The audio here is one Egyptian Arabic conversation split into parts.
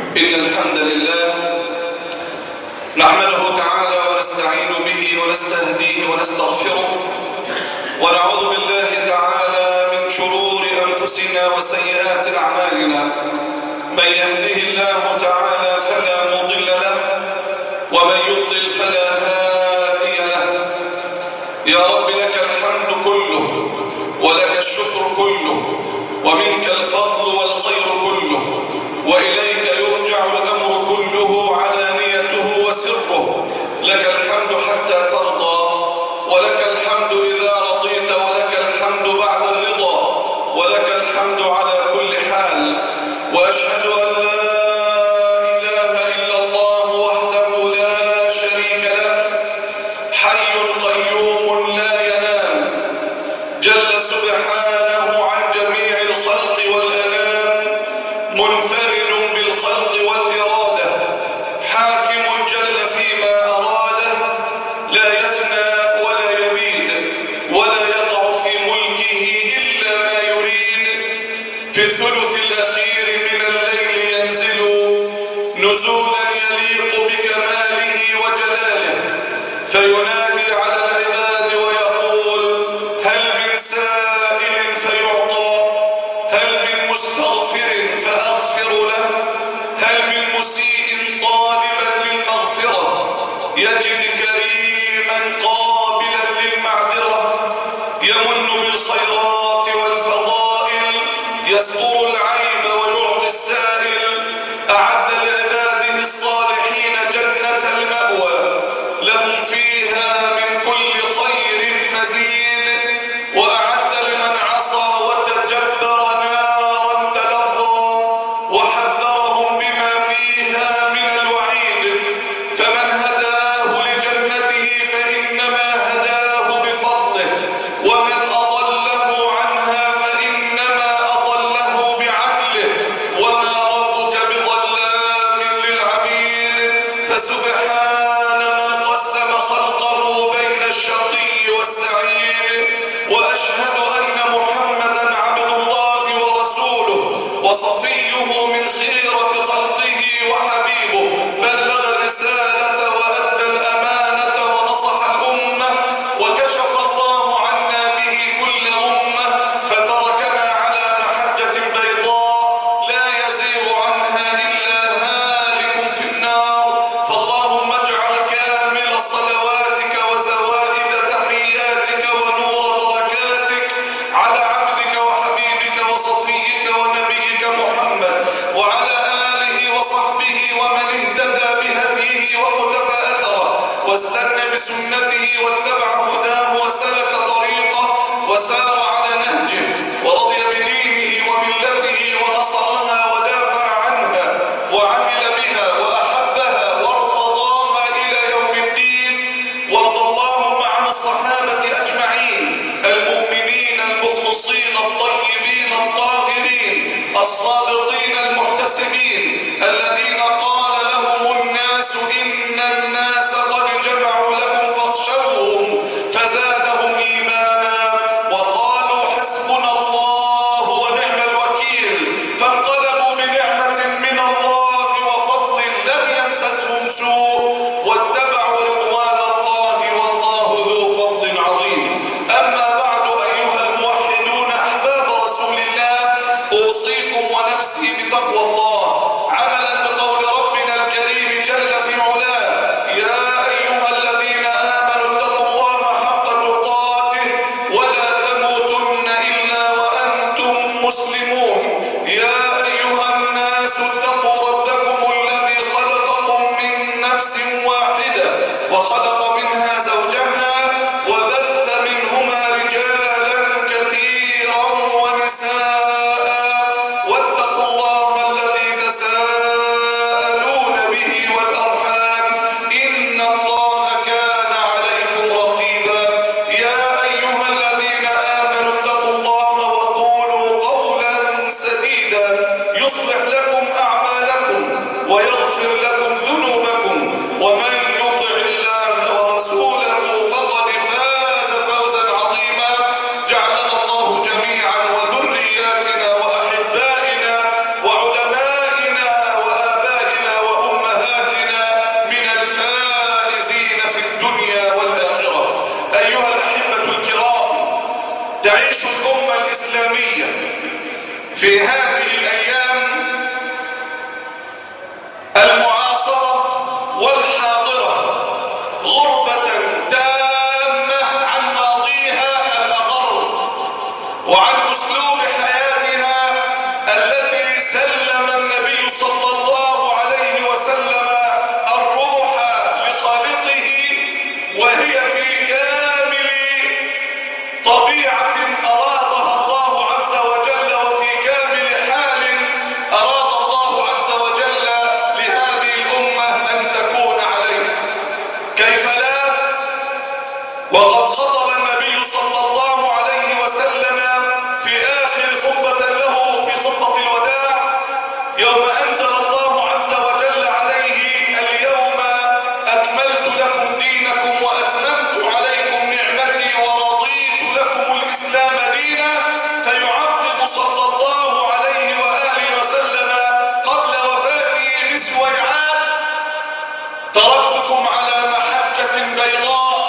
إن الحمد لله نحمده تعالى ونستعين به ونستهديه ونستغفره ونعوذ بالله تعالى من شرور أنفسنا وسيئات أعمالنا من يهده الله تعالى فلا مضل له ومن يضلل فلا هادي له يا رب لك الحمد كله ولك الشكر كله ومنك الفضل والخير كله وإليك يرجع الأمر كله علانيته وسره لك الحمد حتى ترضى ولك الحمد إذا رضيت ولك الحمد بعد الرضا ولك الحمد على كل حال وأشهد أن لا إله إلا الله وحده لا شريك له حي قيوم لا ينام جل سبحانه عن جميع الخلق والأنام منفرد بالخلق والإرادة حاكم جل فيما أراده لا يفنى ولا يبيد ولا يقع في ملكه إلا ما يريد في الثلث الأخير من الليل ينزل نزولا يليق بكماله وجلاله فينادي على العباد ويقول هل من سائل فيعطى هل من مستغفر فأغفر له هل من مسيء طالبا للمغفرة يجد كريما قابلا للمعذرة يمن بالخيرات والفضائل يستر العيب ويعطي السائل أعد لعباده الصالحين جنة المأوى لهم فيها من كل خير مزيد وأعد لمن عصى وتجبر نارا تلظى وحذرهم بما فيها من الوعيد فمن هداه لجنته فإنما هداه بفضله ومن أضله عنها فإنما أضله بعدله وما ربك بظلام للعبيد فسبحان من قسم خلقه بين الشقي والسعيد وأشهد أن محمدا عبد الله ورسوله وصفيه من خيرة خلقه وحبيبه بلغ الرسالة وأدى الأمانة ونصح الأمة وكشف الله عنا به كل أمة فتركنا على محجة بيضاء لا يزيغ عنها إلا هالك في النار فاللهم اجعل كامل صلواتك وزوائد تحياتك ونور بركاتك على عبدك وحبيبك وصفيك ونبيك محمد وعلى آله وصحبه ومن اهتدى بهديه وقتفى أثره واستنى بسنته واتبع هداه وسلك طريقه وسار على نهجه ورضي بدينه وملته ونصرها ودافع عنها وعمل بها وأحبها وارتضاها إلى يوم الدين وارض اللهم عن الصحابة أجمعين المؤمنين المخلصين الطيبين الطاهرين الصادقين المحتسبين الذين قال لهم الناس إن الناس قد جمعوا لكم فاخشوهم فزادهم إيمانا وقالوا حسبنا الله ونعم الوكيل فانقلبوا بنعمة من الله وفضل لم يمسسهم سوء واتبعوا رضوان الله والله ذو فضل عظيم أما بعد أيها الموحدون أحباب رسول الله أوصيكم ونفسي بتقوى الله عملا بقول ربنا الكريم جل في علاه يا أيها الذين آمنوا اتقوا الله حق تقاته ولا تموتن إلا وأنتم مسلمون يا أيها الناس اتقوا ربكم الذي خلقكم من نفس واحدة وخلق منها زوجها وبث منهما رجالا كثيرا ونساء واتقوا الله الذي تساءلون به والأرحام إن الله كان عليكم رقيبا يا أيها الذين آمنوا اتقوا الله وقولوا قولا سديدا يصلح لكم أعمالكم ويغفر لكم ذنوبكم ومن يطع الله ورسوله فقد فاز فوزا عظيما جعلنا الله جميعا وذرياتنا وأحبائنا وعلمائنا وآبائنا هذه الأيام المعاصرة والحاضرة غربة تامة عن ماضيها الأخر وعن أسلوب حياتها التي سلم النبي صلى الله عليه وسلم الروح لخالقه وهي في كامل طبيعة أرادها الله عز وجل وفي كامل حال أراد الله عز وجل لهذه الأمة أن تكون عليه كيف لا وقد خطب النبي صلى الله عليه وسلم في آخر خطبة له في خطبة الوداع يوم أنزل الله عز وجل عليه اليوم أكملت لكم دينكم وأتممت عليكم نعمتي ورضيت لكم الإسلام دينا فيعقب صلى الله عليه وآله وسلم قبل وفاته بسويعات تركتكم على محجة بيضاء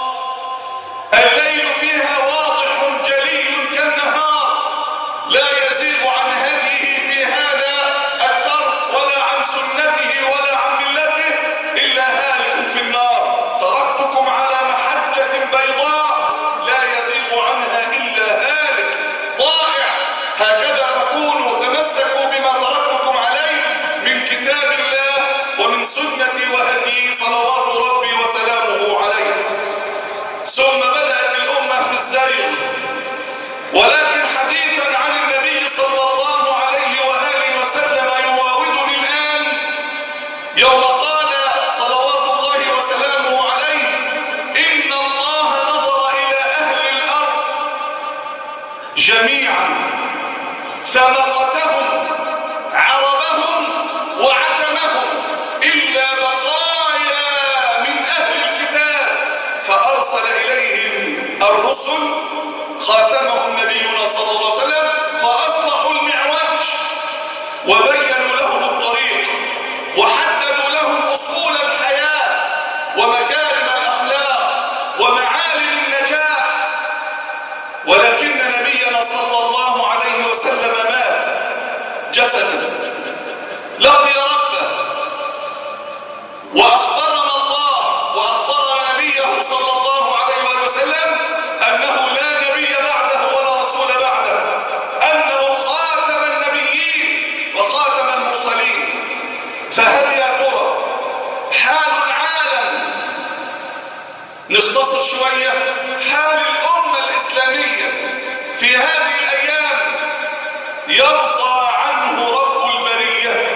الليل فيها واضح جلي كالنهار لا يزيغ عن هديه في هذا الدرب ولا عن سنته ولا عن ملته إلا هالك في النار تركتكم على محجة بيضاء لا يزيغ عنها إلا هالك ضائع هكذا فكونوا تمسكوا بما تركتكم عليه من كتاب الله ومن سنة وهديه صلوات ربي وسلامه عليه ثم بدأت الأمة في الزيغ ولكن حديثا عن النبي صلى الله عليه وآله وسلم يراودني الآن يوم قال صلوات الله وسلامه عليه إن الله نظر إلى أهل الأرض جميعا فمقتهم عربهم وعجمهم إلا بقايا من أهل الكتاب فأرسل إليهم الرسل خاتمهم نبينا صلى الله عليه وسلم فأصلحوا المعوج وبينوا لهم الطريق وحددوا لهم أصول الحياة ومكارم الأخلاق ومعالم النجاح ولكن نبينا صلى الله عليه وسلم مات جسدا لقي ربه وأخبرنا الله وأخبر نبيه صلى الله عليه وسلم أنه لا نبي بعده ولا رسول بعده أنه خاتم النبيين وخاتم المرسلين فهل يا ترى حال العالم نختصر شوية حال الأمة الإسلامية في هذه الأيام يرضى عنه رب البرية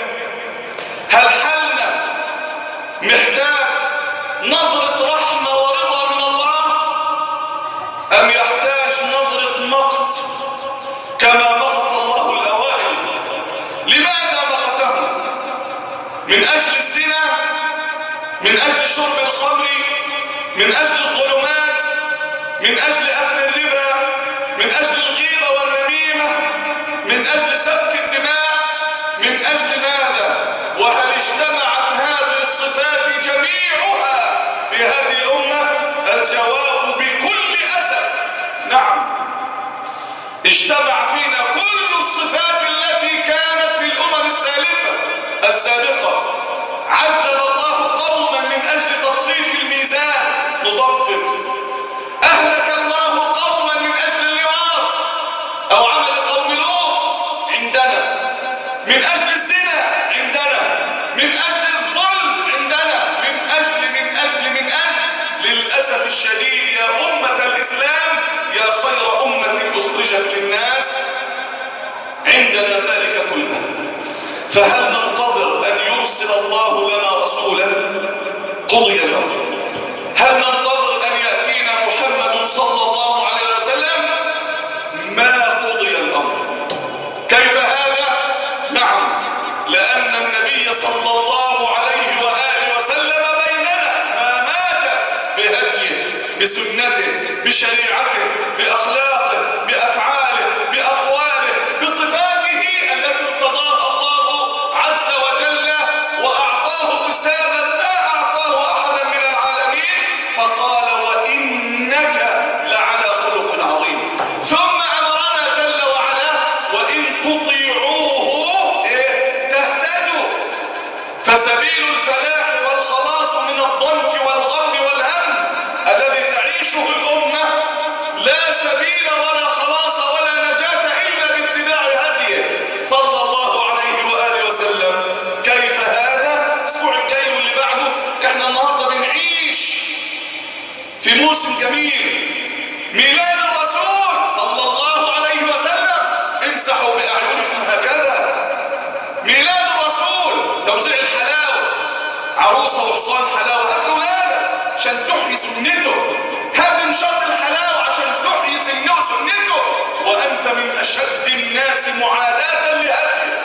هل حالنا محتاج نظرة رحمة ورضا من الله أم يحتاج نظرة مقت كما مقت الله الأوائل لماذا مقتهم من أجل الزنا من أجل شرب الخمر من أجل الظلمات من أجل أكل الربا من أجل الغيبة والنميمة من أجل سفك الدماء من أجل ماذا وهل اجتمعت هذه الصفات جميعها في هذه الأمة الجواب بكل أسف نعم اجتمع فينا كل الصفات التي كانت في الأمم السالفة السابقة عذب الله قوما من أجل تطفيف الميزان نطفف أهلك الله قوما من أجل اللواط أو عمل قوم لوط عندنا من أجل الزنا عندنا من أجل الظلم عندنا من أجل من أجل من أجل للأسف الشديد يا أمة الإسلام يا خير أمة أخرجت للناس عندنا ذلك كله فهل ننتظر أن يرسل الله لنا رسولا قضي الأمر هل ننتظر أن يأتينا محمد صلى الله عليه وسلم ما قضي الأمر كيف هذا؟ نعم لأن النبي صلى الله عليه وآله وسلم بيننا ما مات بهديه بسنته بشريعته بأخلاقه بأفعاله بأقواله بصفاته التي ارتضاها الله عز وجل وأعطاه رسالة ما أعطاه أحدا من العالمين فقال وإنك لعلى خلق عظيم ثم أمرنا جل وعلا وإن تطع الحصان حلاوة هات له ولادة عشان تحيي سنته هات انشاط الحلاوة عشان تحيي سنه سنته وأنت من أشد الناس معاداة لهديه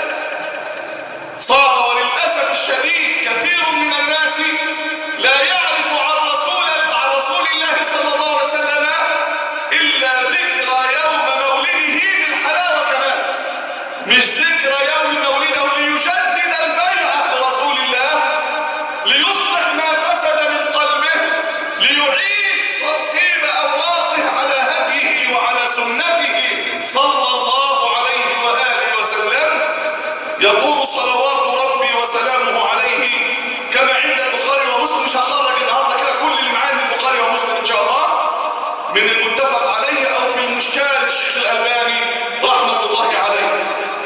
صار وللأسف الشديد كثير من الناس لا يعرف عن رسول عن رسول الله صلى الله عليه وسلم إلا ذكرى يوم مولده بالحلاوة كمان مش ذكرى يوم مولده ليجدد البيعة برسول الله ليصلح ما فسد من قلبه ليعيد ترتيب أوراقه على هديه وعلى سنته صلى الله عليه وآله وسلم يقول صلوات ربي وسلامه عليه كما عند البخاري ومسلم مش هخرج النهارده كده كل اللي معايا من البخاري ومسلم ان شاء الله من المتفق عليه او في المشكال الشيخ الالباني رحمه الله عليه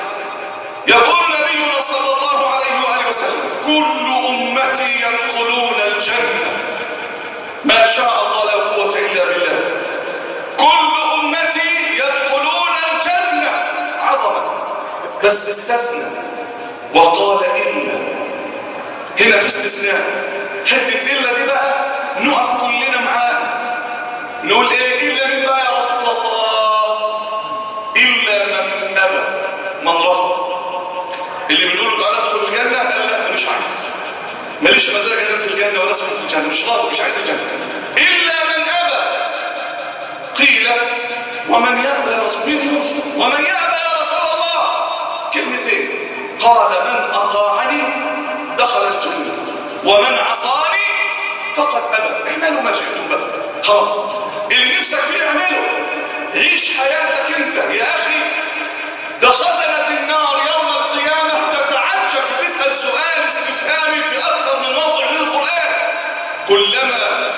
يقول نبينا صلى الله عليه واله وسلم كل امتي يدخلون الجنه ما شاء الله لا قوه الا بالله كل امتي يدخلون الجنه عظمه بس استثنى وقال إلا هنا في استثناء حتة إلا دي بقى نقف كلنا معاها نقول إيه إلا من بقى يا رسول الله إلا من أبى من رفض اللي بنقول له تعالى ادخل الجنة قال لا مش عايز ماليش مزاج أنا في الجنة ولا اسكن في الجنة مش راضي مش عايز الجنة إلا من أبى قيل ومن يأبى يا رسول الله ومن يأبى يا رسول الله كلمتين قال من أطاعني دخل الجنة ومن عصاني فقد أبى اعملوا ما شئتم بقى خلاص اللي نفسك فيه اعمله عيش حياتك انت يا أخي ده خزنة النار يوم القيامة تتعجب تسأل سؤال استفهامي في أكثر من موضع من القرآن كلما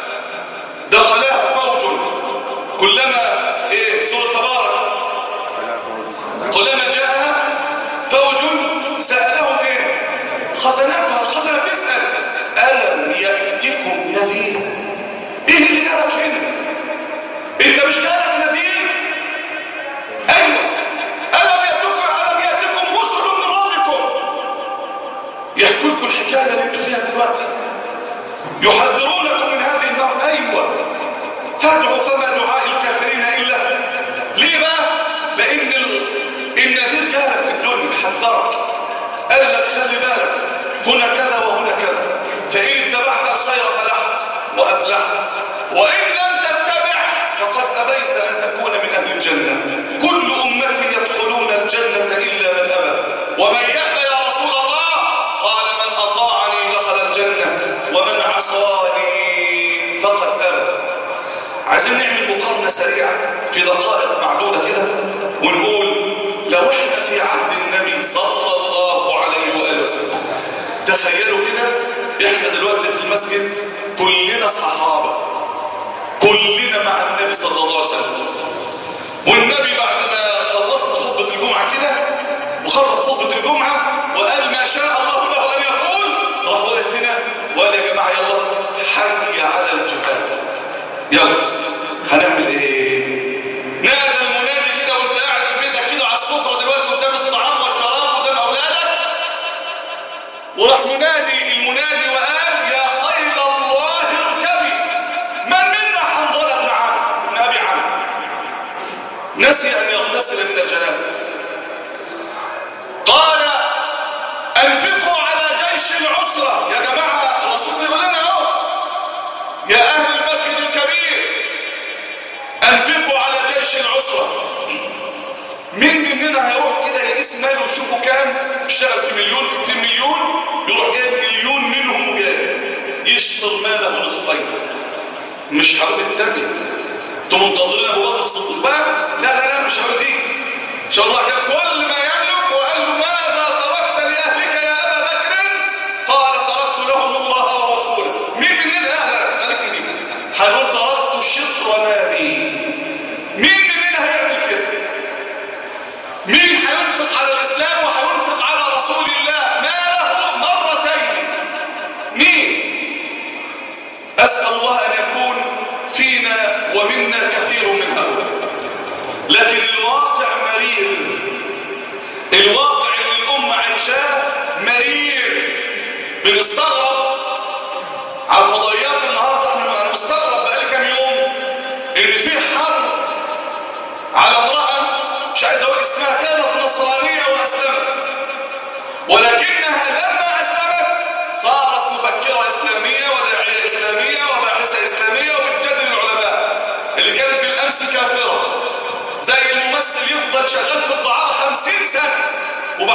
دخلها فوج كلما ايه سورة تبارك كلما جاء فوج سألهم ايه خزناتها الخزنة تسأل ألم يأتكم نذير ايه اللي جابك هنا انت مش جالك نذير ايوه ألم يأتكم ألم يأتكم رسل من ربكم يحكوا لكم الحكاية اللي انتوا فيها دلوقتي يحذرونكم من هذه النار ايوه فادعوا فما دعاء الكافرين الا ليه بقى لان ال- النذير جالك في الدنيا حذرك قال لك خلي بالك هنا كذا وهنا كذا فان اتبعت الخير فلحت وافلحت وان لم تتبع فقد ابيت ان تكون من اهل الجنه كل امتي يدخلون الجنه الا من ابى ومن يابى يا رسول الله قال من اطاعني دخل الجنه ومن عصاني فقد ابى عايزين نعمل مقارنة سريعة في دقائق معدودة كده ونقول لو احنا في عهد النبي صلى الله عليه وآله وسلم تخيلوا كده احنا دلوقتي في المسجد كلنا صحابة كلنا مع النبي صلى الله عليه وسلم والنبي بعد ما خلصنا خطبة الجمعة كده وخلص خطبة الجمعة وقال ما شاء الله له أن يقول راح واقف هنا وقال يا جماعة يلا حي على الجهاد يلا هنعمل ايه نادى المنادي كده وانت قاعد في بيتك كده على السفره دلوقتي قدام الطعام والشراب قدام اولادك وراح منادي المنادي وقال يا خير الله اركبي من منا حنظله بن عمرو بن ابي عمرو نسي ان يغتسل من الجنابه قال انفقوا على جيش العسره يا جماعه الرسول بيقول لنا اهو يا أهل المسجد الكبير أنفقوا على جيش العسرة مين مننا هيروح كده يقيس ماله ويشوفه كام اشتغل في مليون في 2 مليون يروح جايب مليون منهم وجاي يشطر ماله نصفين مش هقول التربية انتوا منتظرين ابو بكر الصديق بقى لا لا لا مش هقول دي ان شاء الله جاب كل ما يملك وقال له ماذا تركت لاهلك يا ابا بكر قال تركت لهم الله ورسوله مين مننا لا لا خليك دي هنقول تركت شطر مالي مين مننا هيعمل كده مين هينفق على الاسلام وهينفق على رسول الله ماله مرتين مين اسال الله ان يكون فينا ومنا كثير من هؤلاء لكن الواقع مرير الواقع اللي الأمة عايشاه مرير بنستغرب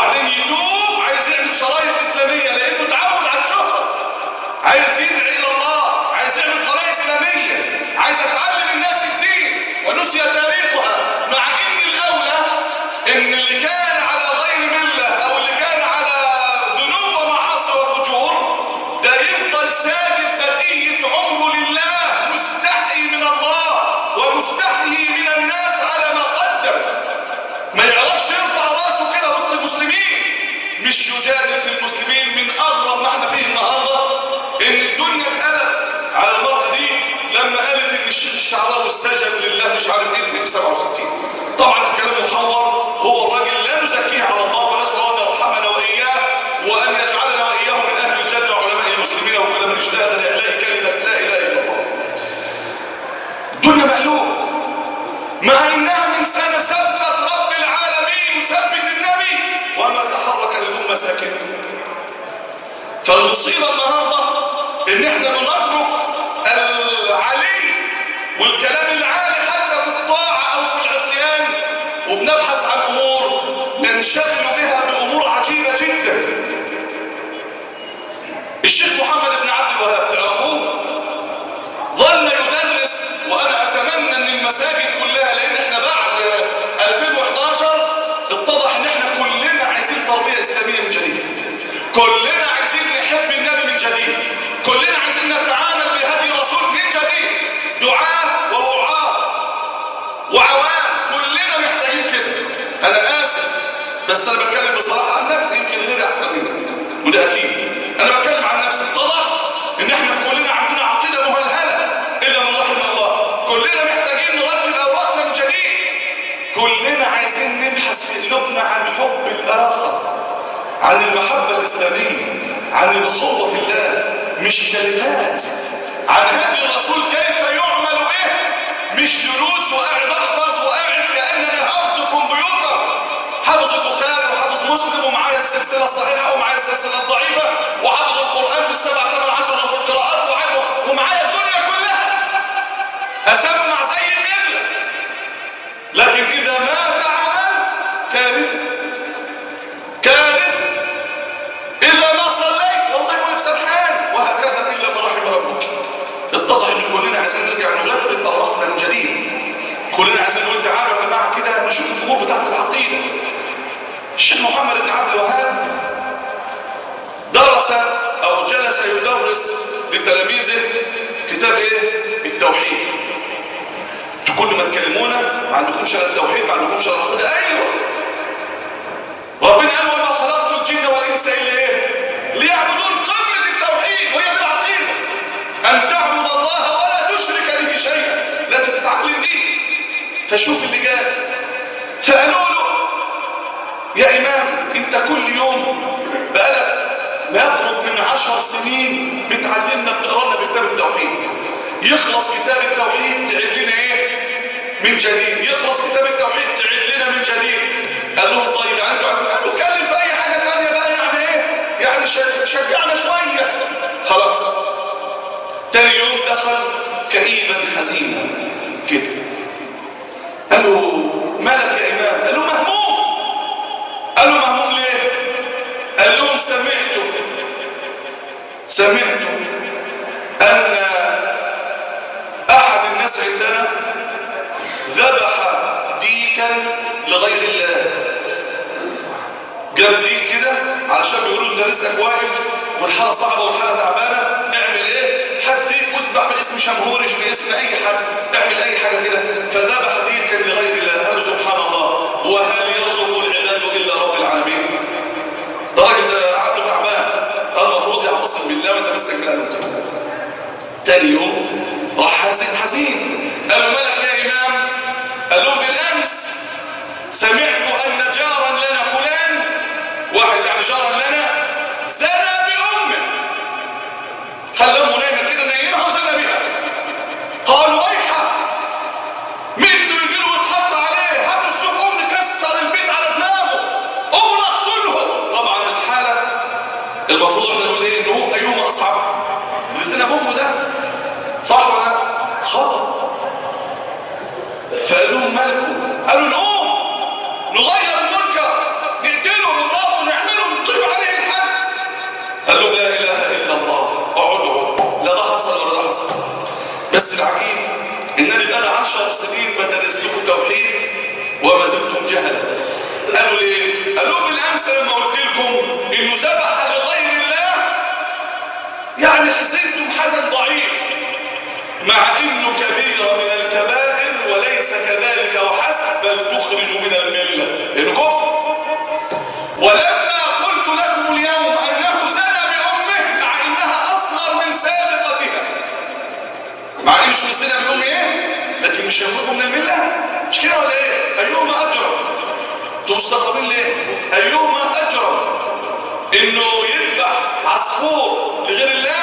وبعدين يتوب عايز يعمل شرايط اسلاميه لانه اتعود على الشهره عايز يدعي الى الله عايز يعمل قناه اسلاميه عايز اتعلم الناس الدين ونسي تاريخها مع ان الاولى ان اللي كان على غير مله او اللي كان على ذنوب ومعاصي وفجور ده يفضل ساجد بقيه عمره لله مستحي من الله ومستحي من الناس على ما قدم ما يعرفش يرفع راسه كده وسط المسلمين مش يجادل في المسلمين من اغرب ما احنا فيه النهارده ان الدنيا اتقلبت على المرأة دي لما قالت ان الشيخ الشعراوي سجد لله مش عارف ايه في 67 طبعا الكلام محور هو الراجل لا نزكيه على الله ونسال الله ان يرحمنا واياه وان يجعلنا واياه من اهل الجنه علماء المسلمين وكل من اجتهد لاعلاء كلمه لا اله الا الله الدنيا مقلوبه مع انها من سنه ثبت رب العالمين وثبت النبي وما تحرك للامه ساكنه فالمصيبه النهارده ان احنا بنترك العلي والكلام العالي حتى في الطاعه او في العصيان وبنبحث عن امور ننشغل بها بامور عجيبه جدا الشيخ محمد بن عبد الوهاب تعرفوه ظل يدرس وانا اتمنى ان المساجد كلها لان احنا بعد 2011 اتضح ان احنا كلنا عايزين تربيه اسلاميه من جديد كلنا عايزين نحب النبي من جديد كلنا عايزين نتعامل بهدي رسول من جديد دعاة ووعاظ وعوام كلنا محتاجين كده انا اسف بس انا بتكلم بصراحه عن نفسي يمكن غيري احسن مني وده اكيد انا بتكلم عن نفسي اتضح ان احنا كلنا عندنا عقيده مهلهله الا من رحم الله كلنا محتاجين نرتب اوراقنا من جديد كلنا عايزين نبحث في قلوبنا عن حب الاخر عن المحبه الاسلاميه عن الاخوه في الله مش دليلات عن هدي الرسول كيف يعمل به مش دروس وقاعد احفظ وقاعد كانني هرضكم بيوتا حافظ البخاري وحافظ مسلم ومعايا السلسله الصحيحه ومعايا السلسله الضعيفه وحافظ القران بالسبع ثمان عشر قراءات وعنده ومعايا الدنيا كلها اسمع زي النمله لكن اذا ما تعاملت كارثه كارثه اذا ما صليت والله واقف سرحان وهكذا الا من رحم ربك اتضح ان كلنا عايزين نرجع نرتب اوراقنا من جديد كلنا عايزين نقول تعالوا يا جماعه كده نشوف الامور بتاعت العقيده الشيخ محمد بن عبد الوهاب درس او جلس يدرس لتلاميذه كتاب ايه التوحيد انتوا كل ما تكلمونا ما عندكمش الا التوحيد ما عندكمش الا العقيده ايوه ربنا قال وما خلقت الجن والانس الا ايه ليعبدون قمه التوحيد وهي دي العقيده ان تعبد الله ولا تشرك به شيئا لازم تتعلم دي فشوف اللي جاي فقالوا له يا امام انت كل يوم بقالك ما يقرب من عشر سنين بتعلمنا بتقرا لنا في كتاب التوحيد يخلص كتاب التوحيد تعيد لنا ايه من جديد يخلص كتاب التوحيد تعيد لنا من جديد قال لهم طيب يعني انتوا عايزين قالوا اتكلم في اي حاجه ثانيه بقى يعني ايه يعني ش- شجعنا شويه خلاص تاني يوم دخل كئيبا حزينا كده قالوا مالك يا امام قالوا مهموم قالوا مهموم ليه قال لهم سمعت سمعت ان احد الناس عندنا ذبح ديكا لغير الله جاب ديك كده علشان بيقولوا انت رزقك واقف والحاله صعبه والحاله تعبانه نعمل ايه حد يذبح باسم شمهورش باسم اي حد اعمل اي حاجه كده فذبح ديكا لغير الله قالوا سبحان الله وهل يرزق العباد الا رب العالمين ده راجل ده عقله تعبان قال المفروض يعتصم بالله ويتمسك بالله تاني يوم راح حزين حزين قالوا مالك يا امام قال لهم بالامس سمعت ان جارا لنا فلان واحد يعني جارا لنا زنى بامه خلى امه نايمه كده نايمها وزنى بها قالوا ويحه منه يجي له ويتحط عليه هاتوا السوق قوم نكسر البيت على دماغه قوم نقتله طبعا الحاله المفروض احنا نقول ايه ان هو ايهما اصعب اللي زنى بامه ده صح ولا لا؟ خطأ فقال لهم مالكم قالوا نقوم نغير المنكر نقتله نضربه بس العجيب انني بقى عشر سنين بدرس لكم توحيد وما زلتم جهلا قالوا ليه قالوا بالامس لما قلت لكم انه ذبح لغير الله يعني حزنتم حزن ضعيف مع انه كبيره من الكبائر وليس كذلك وحسب بل تخرج من المله لانه كفر ولما قلت لكم اليوم انه زنى بامه مع انها اصغر من سابقتها مع انه شو الزنا بامه ايه لكن مش يخرجوا من المله مش كده ولا ايه ايهما اجرم تستقبل ليه ايهما اجرم انه يذبح عصفور لغير الله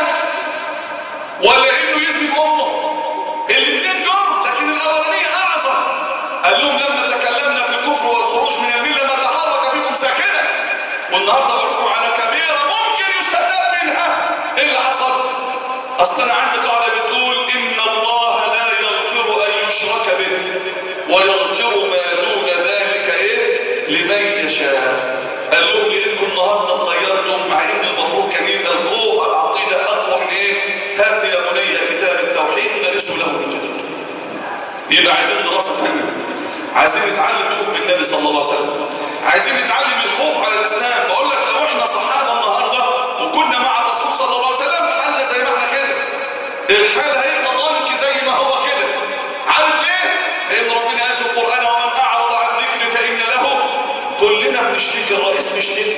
ولا انه يزني بامه الاثنين دول لكن الاولانيه اعظم قال لهم لما تكلمنا في الكفر والخروج من المله ما تحرك فيكم ساكنه والنهارده بقولكم على كبيره ممكن يستفاد منها ايه اللي حصل اصل انا عندي قاعده بتقول ان الله لا يغفر ان يشرك به ويغفر ما دون ذلك ايه لمن يشاء قال لهم لقيتكم النهارده اتغيرتم مع ان المفروض كان يبقى الخوف العقيده اقوى من ايه هات يا بني كتاب التوحيد ندرسه له من جديد يبقى عايزين دراسه ثانيه عايزين نتعلم حب النبي صلى الله عليه وسلم عايزين نتعلم الخوف على الاسلام بقول لك لو احنا صحابه النهارده وكنا مع الرسول صلى الله عليه وسلم حالنا زي ما احنا كده الحال هيبقى ضنك زي ما هو كده عارف ليه لان ربنا قال في القران ومن اعرض عن ذكري فان له كلنا بنشتكي الرئيس بيشتكي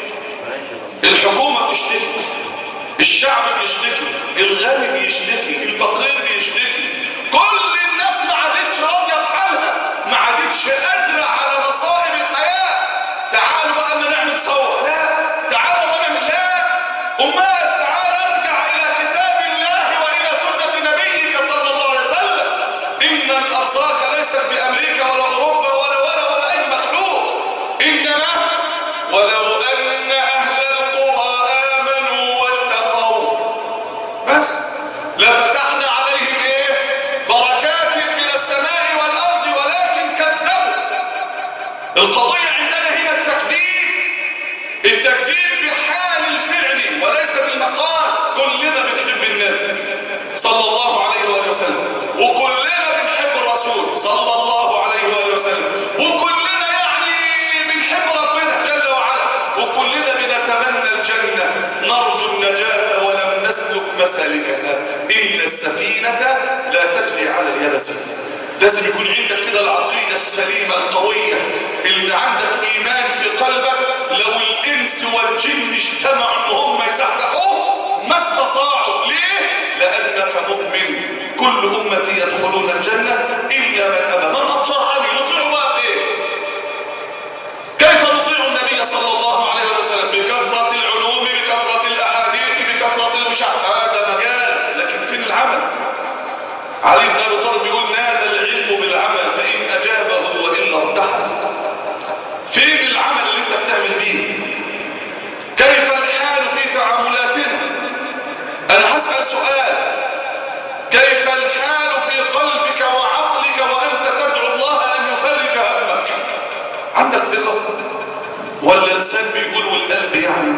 الحكومه بتشتكي الشعب بيشتكي الغني بيشتكي الفقير بيشتكي كل الناس ما عادتش راضيه بحالها ما عادتش قادره على مصائب الحياه تعالوا بقى ما نعمل سوا لا تعالوا ما نعمل لا امال تعال ارجع الى كتاب الله والى سنه نبيك صلى الله عليه وسلم ان الارزاق ليست بامريكا ولا اوروبا ولا ولا ولا اي مخلوق انما ولو ان اهل القرى امنوا واتقوا بس لفتحنا عليهم ايه بركات من السماء والارض ولكن كذبوا القضيه عندنا هنا التكذيب التكذيب بحال الفعل وليس بالمقال كلنا بنحب النبي صلى الله عليه واله وسلم وكلنا بنحب الرسول صلى الله عليه واله وسلم وكلنا يعني بنحب ربنا جل وعلا وكلنا بنتمنى الجنه نرجو النجاه ولم نسلك مسالكها ان السفينه لا تجري على اليبس لازم يكون عندك كده العقيده السليمه القويه اللي عندك ايمان في قلبك لو الانس والجن اجتمعوا ان هم يزحزحوه ما استطاعوا ليه لانك مؤمن كل امتي يدخلون الجنه الا من ابى من اطاعني نطيعه بقى في ايه كيف نطيع النبي صلى الله عليه وسلم بكثره العلوم بكثره الاحاديث بكثره المشاع هذا مجال لكن فين العمل علي بن ابي طالب يقول نادى العلم بالعمل فان اجابه والا ارتحل فين العمل اللي انت بتعمل بيه كيف الحال في تعاملاتنا انا هسال سؤال كيف الحال في قلبك وعقلك وانت تدعو الله ان يفرج همك عندك ثقه ولا الانسان بيقول والقلب يعني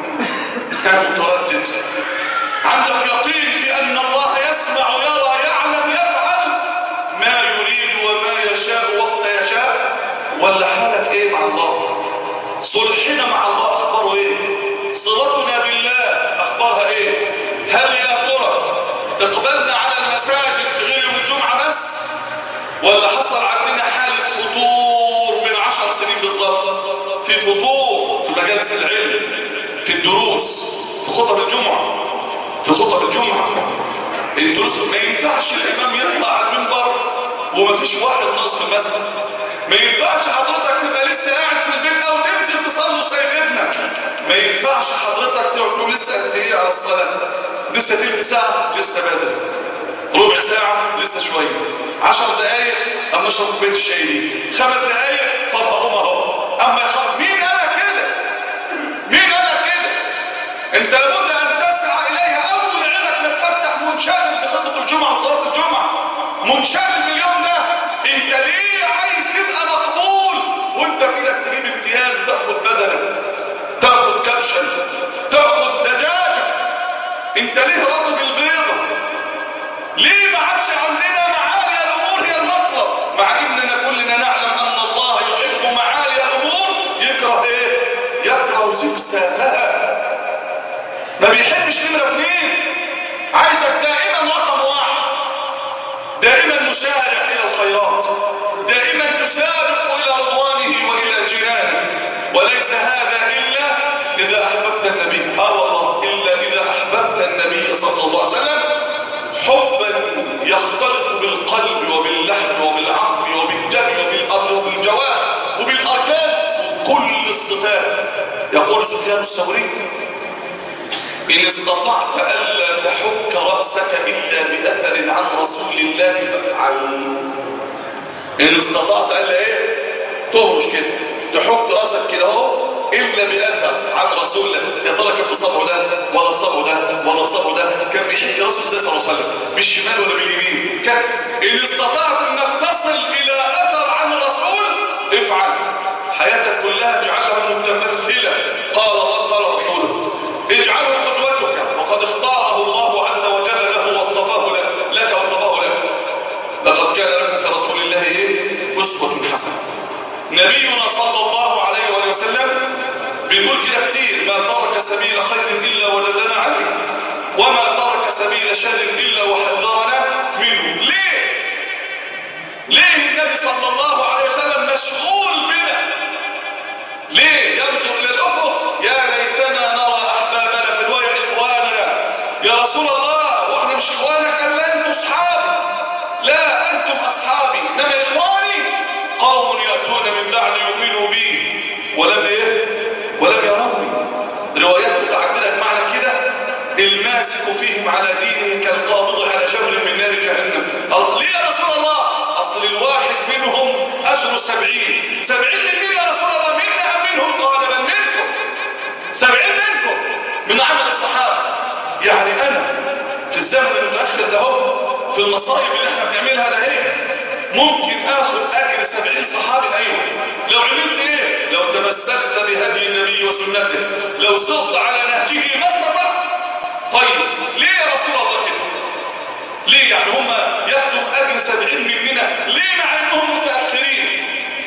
كان متردد عندك يقين في ان الله يسمع يرى يعلم يفعل ما يريد وما يشاء وقت يشاء ولا حالك ايه مع الله صلحنا مع الله اخباره ايه صلتنا بالله اخبارها ايه هل يا ترى اقبلنا على المساجد في غير يوم الجمعه بس ولا حصل عندنا حاله فطور من عشر سنين بالظبط في فطور في مجالس العلم في الدروس في خطب الجمعه في خطب الجمعه الدروس ما ينفعش الامام يطلع على المنبر وما فيش واحد ناقص في المسجد ما ينفعش حضرتك تبقى لسه قاعد في البيت او تنزل تصلي سيد ابنك ما ينفعش حضرتك تقعد لسه قد ايه على الصلاه لسه تلت ساعه لسه بدري ربع ساعه لسه شويه عشر دقايق اما اشرب كوبايه الشاي دي خمس دقايق طب اقوم اهو اما يخرج مين قال لك كده مين قال لك كده انت لابد ان تسعى اليها اول عينك ما تفتح منشغل بخطه الجمعه وصلاه الجمعه منشغل باليوم ده انت ليه عايز تبقى مقبول وانت بايدك تجيب امتياز تاخد بدنك تاخد كبشا تاخد دجاجه انت ليه راضي بالبيضه ليه ما عادش عندنا معالي الامور هي المطلب مع اننا كلنا نعلم ان الله يحب معالي الامور يكره ايه يكره سفسافها ما بيحبش نمره اثنين عايزك دائما رقم واحد دائما مسارع الى الخيرات دائما تسابق الى رضوانه والى جنانه وليس هذا الا اذا احببت النبي اه والله الا اذا احببت النبي صلى الله عليه وسلم حبا يختلط بالقلب وباللحم وبالعظم وبالدم وبالأرض وبالجوارح وبالاركان وكل الصفات يقول سفيان الثوري إن استطعت ألا تحك رأسك إلا بأثر عن رسول الله فافعل إن استطعت ألا إيه تهرش كده تحك رأسك كده اهو إلا بأثر عن رسول الله يا ترى كان بصبعه ده ولا بصبعه ده ولا بصبعه ده كان بيحك رأسه ازاي صلى الله عليه وسلم بالشمال ولا باليمين كان إن استطعت أنك تصل إلى أثر عن الرسول افعل حياتك كلها اجعلها متمثلة قال الله قال رسوله اجعله قدوتك وقد اختاره الله عز وجل له واصطفاه لك واصطفاه لك لقد كان لكم في رسول الله ايه اسوه حسنه نبينا صلى الله عليه وآله وسلم بيقول كده كتير ما ترك سبيل خير الا ودلنا عليه وما ترك سبيل شر الا وحذرنا منه ليه ليه النبي صلى الله عليه وسلم مشغول بنا ليه ينظر الى الافق يا ليتنا نرى احبابنا في الروايه اخواننا يا رسول الله واحنا مش اخوانك قال لا انتم اصحابي لا انتم اصحابي انما اخواني قوم ياتون من بعد يؤمنوا بي ولم ايه ولم يروني روايات متعدده بمعنى كده الماسك فيهم على دينه كالقابض على جبل من نار جهنم ليه يا رسول الله اصل الواحد منهم اجر سبعين سبعين من مين يا رسول الله منا ام منهم قال بل منكم سبعين منكم من عمل الصحابه يعني انا في الزمن المتاخر ده اهو في المصائب اللي احنا بنعملها ده ايه ممكن اخذ اجر سبعين صحابي ايوه لو عملت ايه لو تمسكت بهدي النبي وسنته لو صرت على نهجه ما استطعت طيب ليه يا رسول الله كده ليه يعني هم ياخدوا اجر سبعين مننا ليه مع انهم متاخرين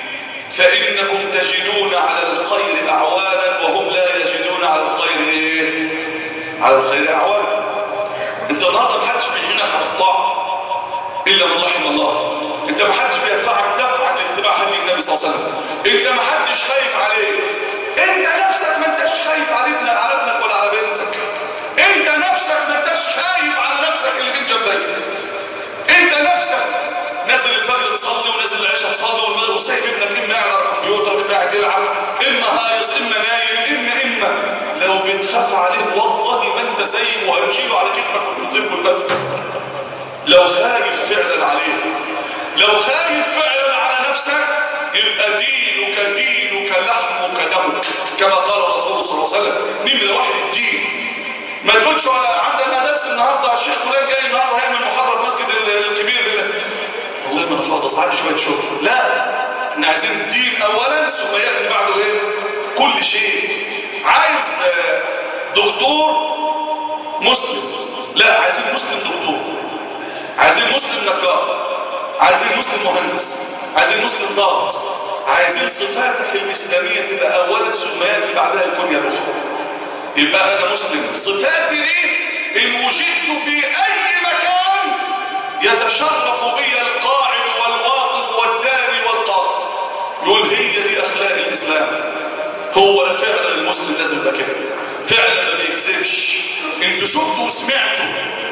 فانكم تجدون على الخير اعوانا وهم لا يجدون على الخير ايه على الخير اعوانا انت النهارده ما حدش بيهينك على الطاعه الا من رحم الله انت ما حدش بيدفعك دفعك لاتباع هدي النبي صلى الله عليه وسلم انت ما حدش خايف عليك انت نفسك ما انتش خايف على ابنك على ابنك ولا على بنتك انت نفسك ما انتش خايف على نفسك اللي بين جنبك انت نفسك نازل الفجر تصلي ونازل العشاء تصلي وسايب ابنك اما قاعد على الكمبيوتر اما قاعد يلعب اما هايص اما نايم اما اما لو بتخاف عليه والله ما انت سايب وهتشيله على كتفك وتسيبه المسجد لو خايف فعلا عليه لو خايف فعلا على نفسك يبقى دينك دينك لحمك دمك كما قال الرسول صلى الله عليه وسلم نمرة واحد الدين ما تقولش عندنا درس النهارده الشيخ فلان جاي النهارده هيعمل محاضره في المسجد الكبير بالله والله ما انا فاضي اصل عندي شويه شغل لا احنا عايزين الدين اولا ثم ياتي بعده ايه كل شيء عايز دكتور مسلم لا عايزين مسلم دكتور عايزين مسلم نجار عايزين مسلم مهندس عايزين مسلم ضابط عايزين صفاتك الإسلامية تبقى أولا ثم يأتي بعدها الكنية الأخرى يبقى أنا مسلم صفاتي دي إن وجدت في أي مكان يتشرف بي القاعد والواقف والداني والقاصر يقول هي دي أخلاق الإسلام هو ده فعلا المسلم لازم يبقى كده فعلا ما بيكذبش انتوا شفتوا وسمعتوا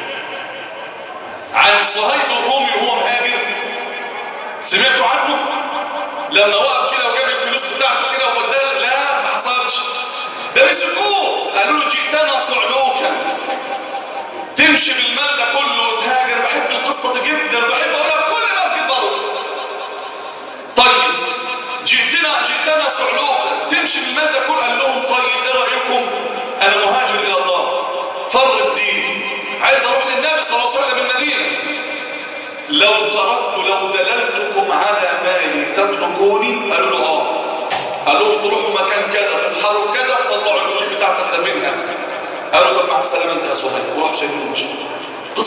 عن صهيب الرومي وهو مهاجر سمعتوا عنه لما وقف كده وجاب الفلوس بتاعته كده ووداها لا ما حصلش ده مسكوه قالوا له جئتنا صعلوكا تمشي بالمال ده كله وتهاجر بحب القصه دي جدا بحب اقولها في كل مسجد برضه طيب جئتنا جئتنا صعلوكا تمشي بالمال ده كله قال لهم طيب ايه رايكم انا مهاجر الى الله فر الدين عايز اروح للنبي صلى الله عليه وسلم المدينه لو تركت لو دللتكم على مالي تتركوني قالوا له اه قالوا لهم تروحوا مكان كذا تتحروا في كذا تطلعوا الفلوس بتاعتك ده فينها قالوا طب مع السلامه انت يا صهيب وراحوا شايلين مش قصه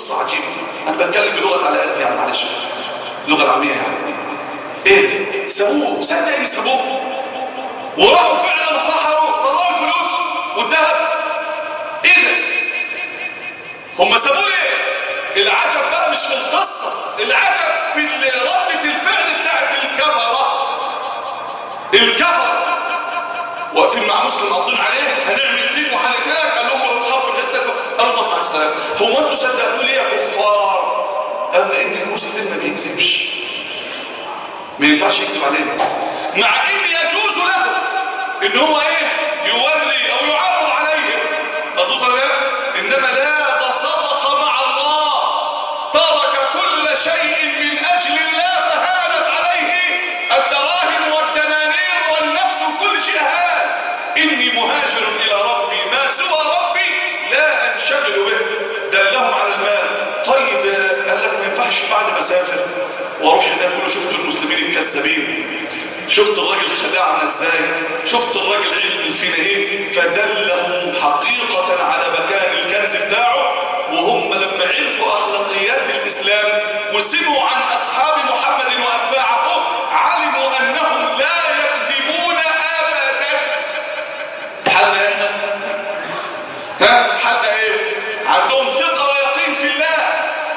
قصة عجيبة أنا بتكلم بلغة على قد يعني معلش اللغة العامية يعني إيه سابوه صدق إن سابوه وراحوا فعلا انتحروا طلعوا الفلوس والذهب إيه ده هم سابوه ليه العجب بقى مش في القصة العجب في ردة الفعل بتاعت الكفرة الكفر واقفين مع مسلم قاضين عليه هنعمل فيك وهنقتلك قال لهم روحوا تحركوا الحته قالوا طب مع السلامه هو انتوا صدقتوا ليه يا كفار قال ان المسلم ما بيكذبش ما ينفعش يكذب علينا مع ان يجوز له ان هو ايه يولي او يعرض عليهم اظن لا انما لا ده صدق مع الله ترك كل شيء من اجل الله فهانت عليه الدراهم والدنانير والنفس وكل شيء هان اني مهاجر الى ربي ما سوى ربي لا انشغل به دلهم على المال طيب قال لك ما ينفعش بعد ما اسافر واروح هناك اقول له شفت المسلمين الكذابين شفت الراجل خدعنا ازاي شفت الراجل علم فينا ايه فدلهم حقيقة على مكان الكنز بتاعه وهم لما عرفوا اخلاقيات الاسلام وسمعوا عن اصحاب محمد واتباعه علموا انهم لا يكذبون ابدا حالنا احنا ها حالنا ايه عندهم ثقة ويقين في الله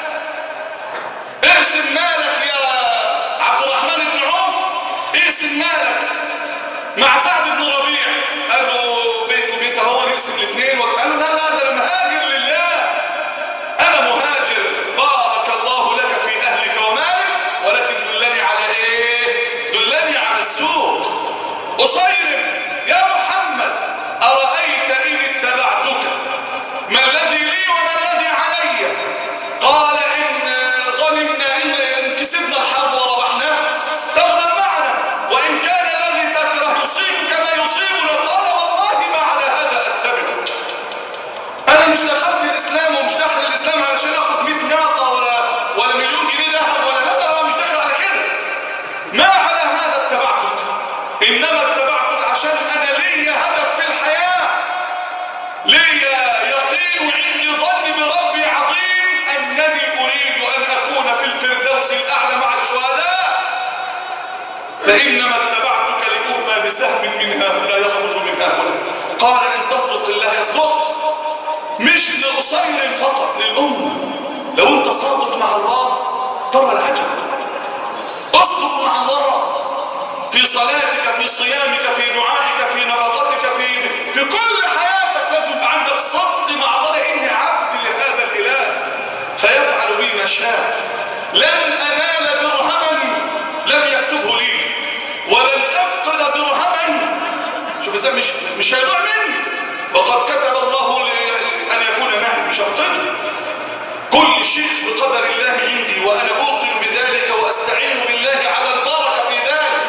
اقسم مالك يا عبد الرحمن بن عوف اقسم مالك مع سعد بن ربيع قال له بيت وبيت هو نقسم الاثنين قال له لا لا ده انا مهاجر لله انا مهاجر بارك الله لك في اهلك ومالك ولكن دلني على ايه دلني على السوق اصيرم يا محمد ارايت ان اتبعتك ما الذي لي وما الذي علي قال ان غنمنا ان كسبنا الحرب وربحناها تغنم معنا وان كان الذي تكره يصيبك ما يصيبنا قال والله ما على هذا اتبعك انا مش دخلت الاسلام ومش داخل الاسلام علشان اخد 100 ناقه ولا ولا مليون جنيه ذهب ولا لا لا لا مش داخل على كده ما على هذا اتبعتك انما اتبعتك عشان انا ليا هدف في الحياه ليا يقين عندي ظن بربي عظيم انني اريد ان اكون في الفردوس الاعلى مع الشهداء فانما اتبعتك لأهمى بسهم من هؤلاء يخرج من هؤلاء قال ان تصدق الله يصدق مش لأصير فقط للأمة لو انت صادق مع الله ترى العجب اصدق مع الله في صلاتك في صيامك في دعائك في نفقتك في في كل حياتك لازم يبقى عندك صدق مع الله اني عبد لهذا الاله فيفعل بي ما شاء لن انال درهما لم يكتبه لي ولن افقد درهما شوف ازاي مش مش هيضيع مني وقد كتب الله لي ان يكون معي مش هفقده كل شيء بقدر الله عندي وانا اوقن بذلك واستعين بالله على البركه في ذلك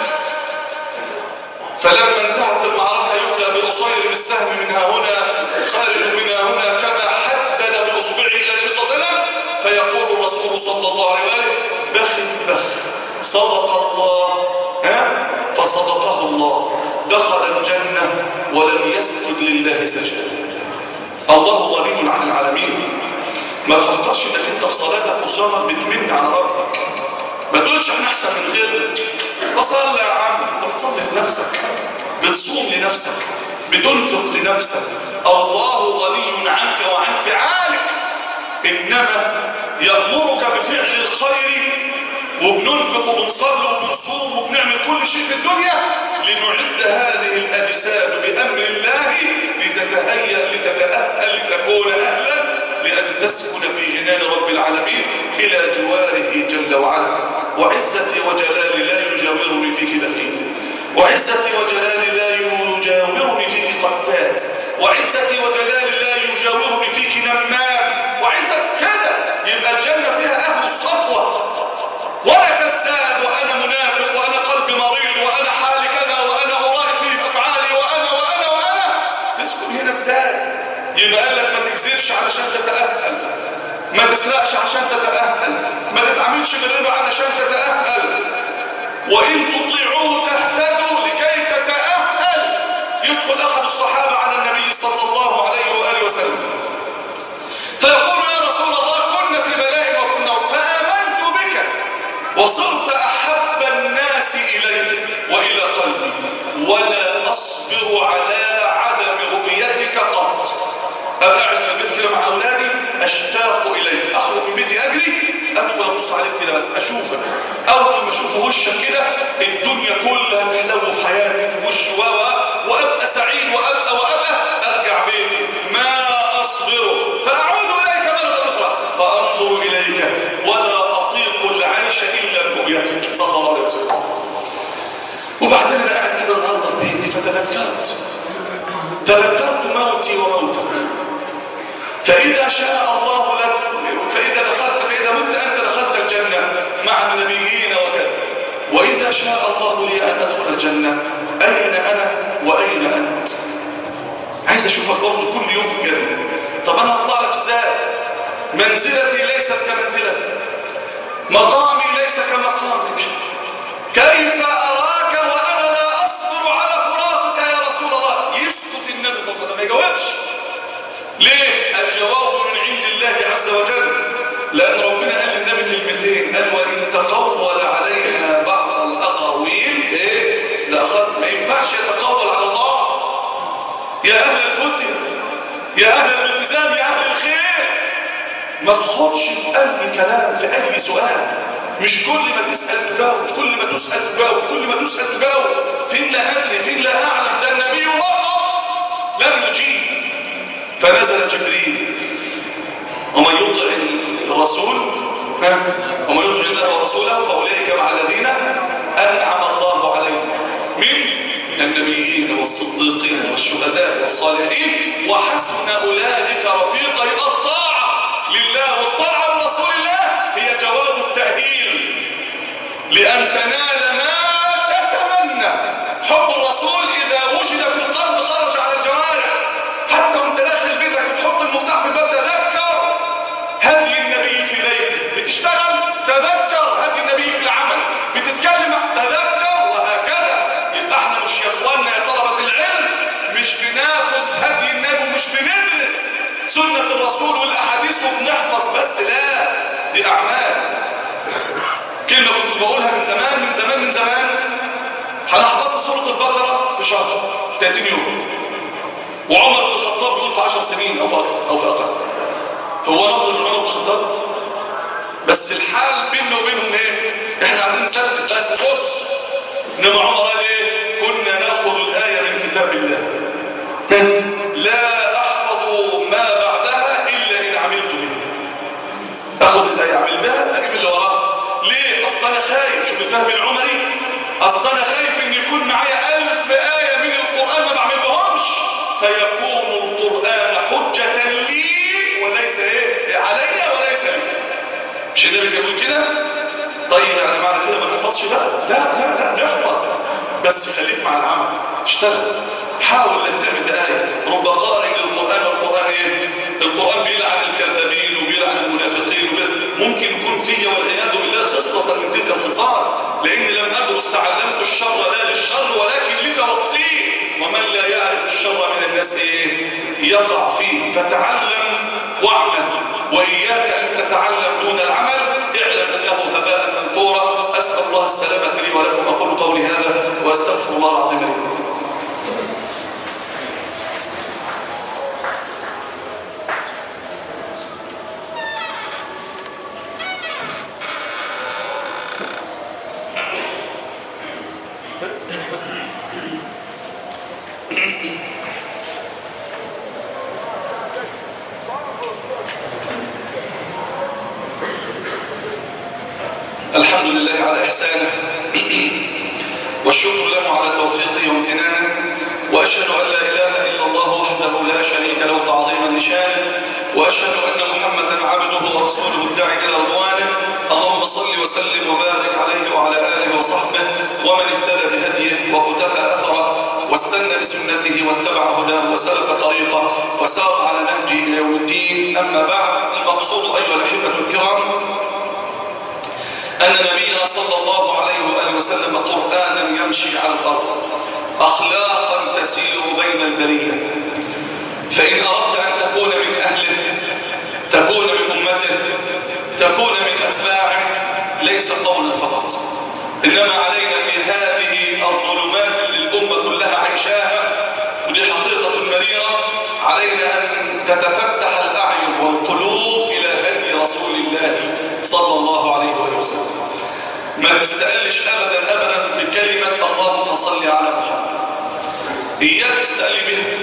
فلما انتهت المعركة يبدأ بأصير بالسهم من ها هنا خارج من ها هنا كما حدد بأصبعه إلى النبي صلى الله عليه وسلم فيقول الرسول صلى الله عليه وآله بخ بخ صدق الله ها فصدقه الله دخل الجنة ولم يسجد لله سجدا الله غني عن العالمين ما تفكرش انك انت في صلاتك وصيامك بتمن على ربك ما تقولش احنا احسن من غيرنا بصلي يا عم انت بتصلي لنفسك بتصوم لنفسك بتنفق لنفسك الله غني عنك وعن فعالك انما يأمرك بفعل الخير وبننفق وبنصلي وبنصوم وبنعمل كل شيء في الدنيا لنعد هذه الأجساد بأمر الله لتتهيأ لتتأهل لتكون أهلا لأن تسكن في جنان رب العالمين إلى جواره جل وعلا وعزتي وجلالي لا يجاورني فيك دخيل وعزتي وجلالي لا يجاورني فيك قتات وعزتي وجلالي لا يجاورني فيك نمام وعزت كده يبقى الجنة فيها أهل الصفوة وأنا كذاب وأنا منافق وأنا قلبي مريض وأنا حالي كذا وأنا أرائي في أفعالي وأنا وأنا وأنا تسكن هنا ازاي يبقى قال لك ما تكذبش علشان تتأهل ما تسرقش عشان تتأهل ما تتعاملش بالربا علشان تتأهل وإن تطيعوه تهتدوا لكي تتأهل يدخل أحد الصحابة على النبي صلى الله عليه وآله وسلم فيقول يا رسول الله كنا في وصرت أحب الناس إلي وإلى قلبي ولا أصبر على عدم رؤيتك قط أبقى قاعد في البيت كده مع أولادي أشتاق إليك أخرج من بيتي أجري أدخل أبص عليك كده بس أشوفك أول ما أشوف وشك كده الدنيا كلها تحلو في حياتي في وشي و وأبقى سعيد وأبقى وأبقى أرجع بيتي ما أصبره فأعود إليك مرة أخرى فأنظر إليك ولا أطيق العيش إلا برؤيتك صلى الله عليه وسلم وبعدين أنا قاعد كده النهارده في بيتي فتذكرت تذكرت موتي وموتك فإذا شاء الله لك فإذا دخلت فإذا مت أنت دخلت الجنة مع النبيين وكذا وإذا شاء الله لي أن أدخل الجنة أين أنا وأين أنت عايز أشوفك برضه كل يوم في الجنة طب أنا هطلع لك إزاي منزلتي ليست كمنزلتك مقامي ليس كمقامك كيف أراك وأنا لا أصبر على فراقك يا رسول الله يسكت النبي صلى الله عليه وسلم ما يجاوبش ليه؟ الجواب من عند الله عز وجل لأن ربنا قال للنبي كلمتين قال وإن تقول علينا بعض الأقاويل إيه؟ لأخذ ما ينفعش يتقول على الله يا أهل الفتن يا أهل الالتزام يا أهل الخير ما تخدش في أي كلام في أي سؤال مش كل ما تسأل تجاوب مش كل ما تسأل تجاوب كل ما تسأل تجاوب فين لا أدري فين لا أعلم ده النبي وقف لم يجيب فنزل جبريل ومن يطع الرسول ها؟ ومن يطع الله ورسوله فأولئك مع الذين أنعم الله عليهم من النبيين والصديقين والشهداء والصالحين وحسن أولئك رفيقا يبقى الطاعة لله والطاعة لرسول الله هي جواب التأهيل لأن تنال ما تتمنى حب الرسول إذا وجد في القلب خرج على الجوارح حتى وانت داخل بيتك بتحط المفتاح في الباب تذكر هدي النبي في بيتك بتشتغل تذكر هدي النبي في العمل بتتكلم تذكر وهكذا يبقى احنا مش يا اخواننا يا طلبة العلم مش بناخد هدي النبي ومش بندرس سنة الرسول والأحاديث وبنحفظ بس لا دي أعمال كلمة كنت بقولها من زمان من زمان من زمان هنحفظها سورة البقرة في شهر 30 يوم وعمر بن الخطاب بيقول في 10 سنين أو في أكثر أو في أقل هو نفضل من عمر بن الخطاب بس الحال بيننا وبينهم ايه احنا قاعدين نسلف بس بص انما عمر قال ايه كنا ناخذ الايه من كتاب الله لا احفظ ما بعدها الا ان عملت به اخذ الايه اعمل بها اجيب اللي وراها ليه اصل انا خايف شوف الفهم العمري اصل انا خايف ان يكون معايا ألف ايه من القران ما بعملهمش فيكون القران حجه لي وليس ايه علي وليس لي مش النبي كان بيقول كده طيب يعني معنى كده ما نحفظش بقى لا لا لا نحفظ بس خليك مع العمل اشتغل حاول ان تعمل بآية رب قارئ للقرآن والقرآن ايه القرآن بيلعن الكذابين وبيلعن المنافقين وبيلعن ممكن يكون فيا والعياذ بالله خصلة من تلك الخصال لأني لم أدرس تعلمت الشر لا للشر ولكن لتوقيه ومن لا يعرف الشر من الناس ايه يقع فيه فتعلم واعمل وإياك أن تتعلم دون العمل اعلم أنه هباء منثورا أسأل الله السلامة لي ولكم أقول قولي هذا وأستغفر الله العظيم لي الحمد لله على إحسانه والشكر له على توفيقه وامتنانه وأشهد أن لا إله إلا الله وحده لا شريك له تعظيما لشانه وأشهد أن محمدا عبده ورسوله الداعي إلى رضوانه اللهم صل وسلم وبارك عليه وعلى آله وصحبه ومن اهتدى بهديه وقتفى أثره واستنى بسنته واتبع هداه وسلك طريقه وسار على نهجه إلى يوم الدين أما بعد المقصود أيها الأحبة الكرام أن نبينا صلى الله عليه وآله وسلم قرآنا يمشي على الأرض أخلاقا تسير بين البرية فإن أردت أن تكون من أهله تكون من أمته تكون من أتباعه ليس قولا فقط إنما علينا في هذه الظلمات اللي الأمة كلها عيشاها ودي حقيقة مريرة علينا أن تتفتح الأعين والقلوب إلى هدي رسول الله صلى الله عليه وآله وسلم ما تستقلش أبدا أبدا بكلمة اللهم صل على محمد إياك تستقل بها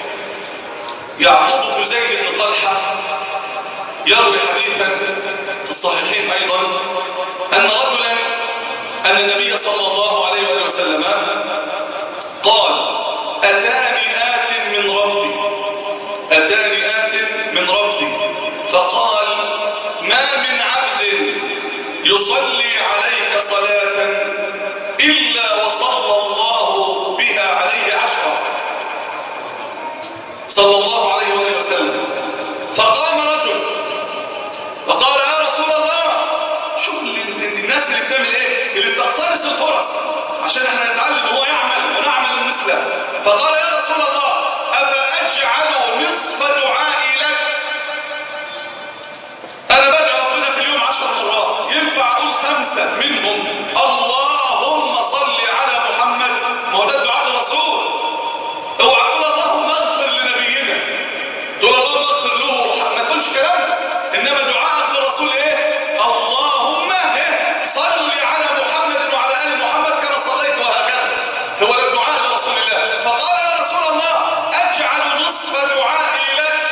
يعقوب بن زيد بن طلحة يروي حديثا في الصحيحين أيضا أن رجلا أن النبي صلى الله عليه وآله وسلم قال أتاني آت من ربي أتاني آت من ربي فقال ما من عبد يصلي عليك صلاة إلا وصلى الله بها عليه عشرة صلى الله عليه وآله وسلم فقام رجل وقال يا رسول الله شوف الناس اللي بتعمل ايه اللي بتقتنص الفرص عشان احنا نتعلم وهو يعمل ونعمل مثله فقال يا رسول الله أفأجعل نصف دعائي لك أنا بدعي ربنا في اليوم عشر مرات ينفع أقول خمسة منهم اللهم صل على محمد ما هو ده الدعاء للرسول اوعى تقول اللهم اغفر لنبينا تقول اللهم اغفر له وارحمه ما تقولش كلام انما دعاءك للرسول ايه اللهم ايه صل على محمد وعلى ال محمد كما صليت وهكذا هو ده الدعاء لرسول الله فقال يا رسول الله اجعل نصف دعائي لك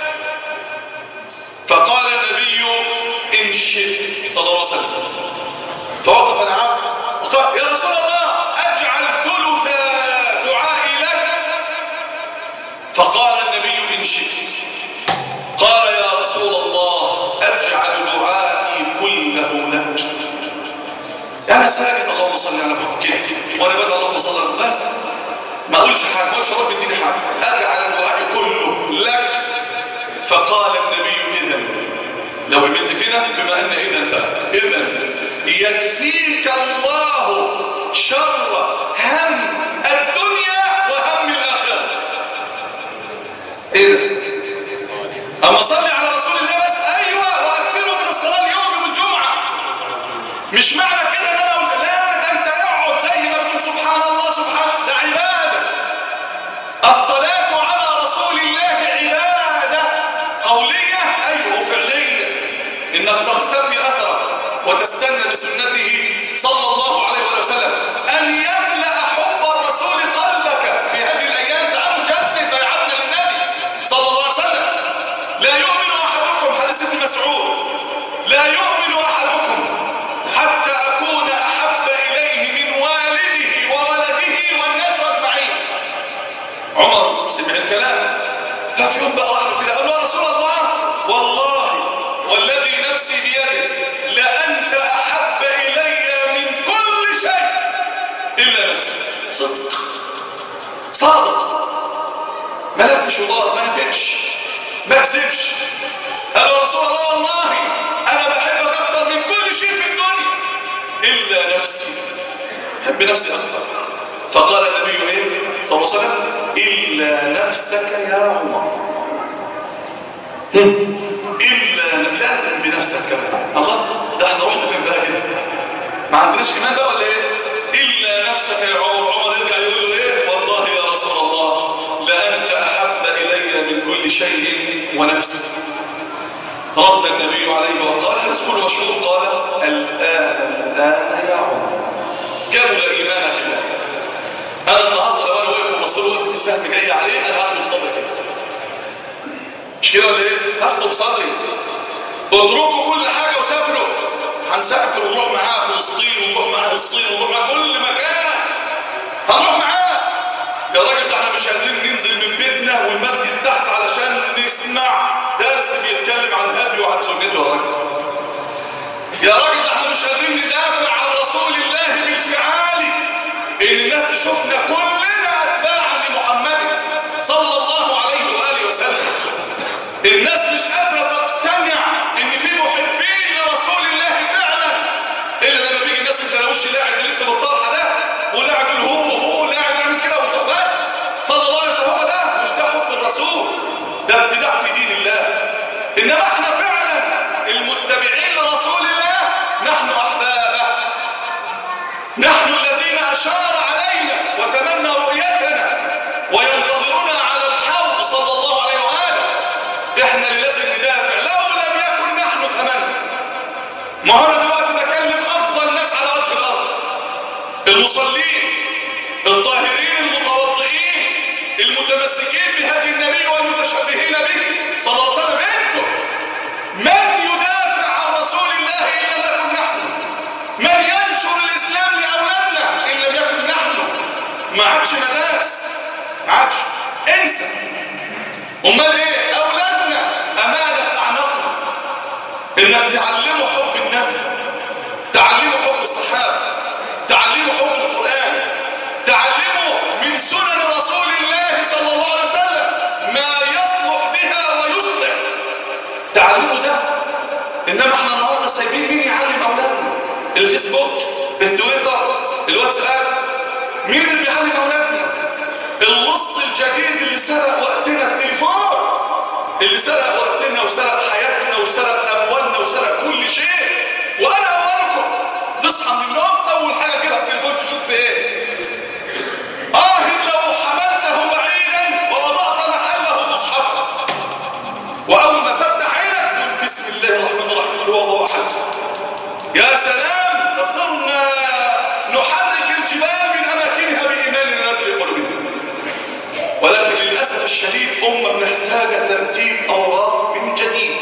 فقال النبي ان شئت صلى الله عليه وسلم فوقف العبد وقال يا رسول الله اجعل ثلث دعائي لك فقال النبي إن شئت قال يا رسول الله أجعل دعائي كله لك أنا ساجد اللهم صل على محمد وأنا بدأ اللهم صل على بس ما أقولش حاجة ما أقولش رب اديني حاجة أجعل دعائي كله لك فقال النبي إذن لو عملت كده بما أن إذن بقى إذن يكفيك الله شر هم الدنيا وهم الآخرة ايه ده اما صلي على رسول الله بس ايوه واكثروا من الصلاه اليوم والجمعه مش معنى كده ان انا اقول لا ده انت اقعد زي ما بتقول سبحان الله سبحان ده عباده الصلاه على رسول الله عباده قوليه ايوه وفعليه انك تقتفي اثره وتستنى بسنته صلى الله عليه وسلم ان يملا حب الرسول قلبك في هذه الايام تعالوا جدد بيعتنا للنبي صلى الله عليه وسلم لا يؤمن احدكم حديث ابن مسعود لا يؤمن احدكم حتى اكون احب اليه من والده وولده والناس اجمعين عمر سمع الكلام ففي يوم بقى راح له كده قال له يا رسول الله والله والذي نفسي بيده لانت احب الي من كل شيء الا نفسي صدق صادق ما لفش ودار ما نفعش ما كسبش قال يا رسول الله والله انا بحبك اكتر من كل شيء في الدنيا الا نفسي بحب نفسي اكتر فقال النبي ايه صلى الله عليه وسلم الا نفسك يا عمر الا لازم بنفسك كمان الله ده احنا رحنا فين بقى كده ما عندناش ايمان بقى ولا ايه الا نفسك يا عمر عمر يرجع يقول له ايه والله يا رسول الله لانت احب الي من كل شيء ونفسي رد النبي عليه وقال حديث كله مشهور قال الان الان يا عمر كمل ايمانك بالله انا النهارده لو انا واقف ومسؤول وقت سهم جاي عليه انا هاخده بصدري كده مش كده ولا ايه هاخده بصدري اتركوا كل حاجه وسافروا هنسافر ونروح معاه فلسطين ونروح معاه الصين ونروح معاه كل مكان هنروح معاه يا راجل ده احنا مش قادرين ننزل من بيتنا والمسجد تحت علشان نسمع درس بيتكلم عن الهدي وعن سنته يا راجل يا راجل ده احنا مش قادرين ندافع عن رسول الله بالفعال ان الناس تشوفنا كلنا اتباعا لمحمد صلى الله عليه واله وسلم الناس مش قادره تقتنع ان في محبين لرسول الله فعلا الا لما بيجي الناس الدرويش اللي قاعد يلف بالطرحه ده واللي قاعد يقول هو هو واللي قاعد يعمل كده بس صلى الله عليه وسلم هو ده مش ده حب الرسول ده ابتداع في دين الله انما احنا فعلا المتبعين لرسول الله نحن احبابه احنا اللي لازم ندافع لو لم يكن نحن كمان ما هو انا دلوقتي بكلم افضل ناس على وجه الارض المصلين الطاهرين المتوضئين المتمسكين بهدي النبي والمتشبهين به صلى الله عليه وسلم انتم من يدافع عن رسول الله ان لم نكن نحن من ينشر الاسلام لاولادنا ان لم يكن نحن ما عادش مدارس ما عادش انسى امال ايه اولادنا امانه في اعناقنا انك تعلموا حب النبي تعلموا حب الصحابه تعلموا حب القران تعلموا من سنن رسول الله صلى الله عليه وسلم ما يصلح بها ويصلح تعلموا ده انما احنا النهارده سايبين مين يعلم اولادنا الفيسبوك التويتر الواتساب مين اللي بيعلم اولادنا اللص الجديد اللي سرق وقتنا التليفون اللي سرق وقتنا وسرق حياتنا وسرق اموالنا وسرق كل شيء وانا اولكم نصحى من النوم اول حاجه كده التليفون تشوف في ايه اه لو حملته بعيدا ووضعت محله مصحفا واول ما تفتح عينك تقول بسم الله الرحمن الرحيم قل هو الله احد يا سلام صرنا نحرك الجبال من اماكنها بايماننا الذي قلوبنا ولكن للاسف الشديد امه محتاجه ترتيب اوراق من جديد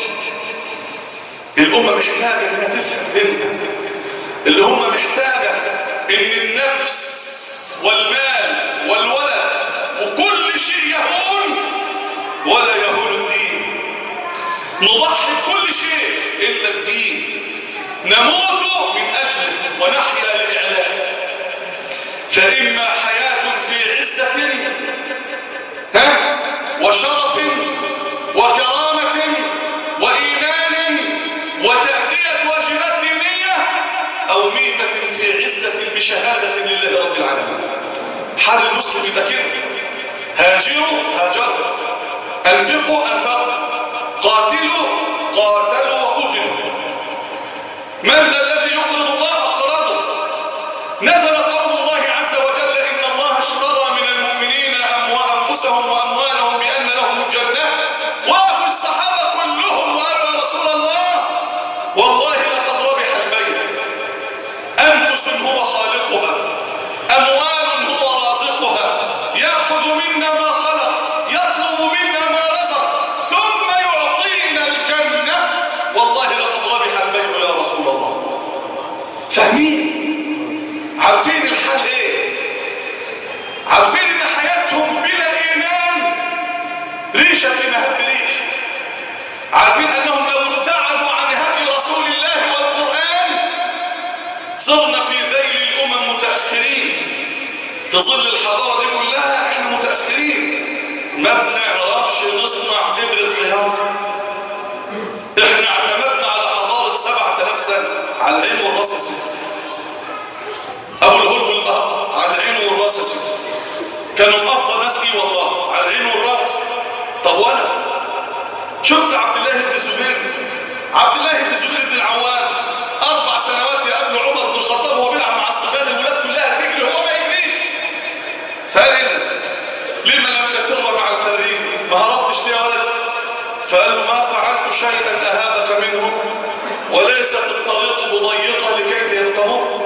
الامه محتاجه انها تفهم دينها الامه محتاجه ان النفس والمال والولد وكل شيء يهون ولا يهون الدين نضحي بكل شيء الا الدين نموت من اجله ونحيا لاعلائه فاما حياه في عزه ها وشرف وكرامه وايمان وتاديه واجبات دينيه او ميته في عزه بشهاده لله رب العالمين حال المسلم يبقى كده هاجروا هاجروا انفقوا انفقوا قاتلوا قاتلوا وقتلوا من ذا الذي يقرض الله اقرضه نزل قول الله عز وجل ان الله اشترى من المؤمنين انفسهم واموالهم بان لهم الجنه وقفوا الصحابه كلهم وقالوا يا رسول الله والله لقد ربح البيع انفس هو خالقها اموال هو رازقها ياخذ منا ما خلق يطلب منا ما رزق ثم يعطينا الجنه والله لقد ربح البيع يا رسول الله فاهمين عارفين الحل ايه عارفين ان حياتهم بلا ايمان ريشه في مهب ريح عارفين انهم لو ابتعدوا عن هدي رسول الله والقران صرنا في ذيل الامم متاخرين في ظل الحضاره دي كلها احنا متاخرين ما بنعرفش نصنع ابره خياطه احنا اعتمدنا على حضاره 7000 سنه على العين والراس يا ستي ابو الهول والاب على العين والراس يا ستي كانوا افضل ناس ايه والله على العين والراس طب وانا شفت عبد الله بن الزبير عبد الله بن الزبير بن العوام اربع سنوات يقابل عمر بن الخطاب وهو بيلعب مع الصبيان الولاد كلها تجري وهو ما يجريش فاذا لما لم تفر مع الفريق ما هربتش ليه يا ولد فقال له ما فعلت شيئا اهابك منه وليست الطريق بضيقه لكي تمر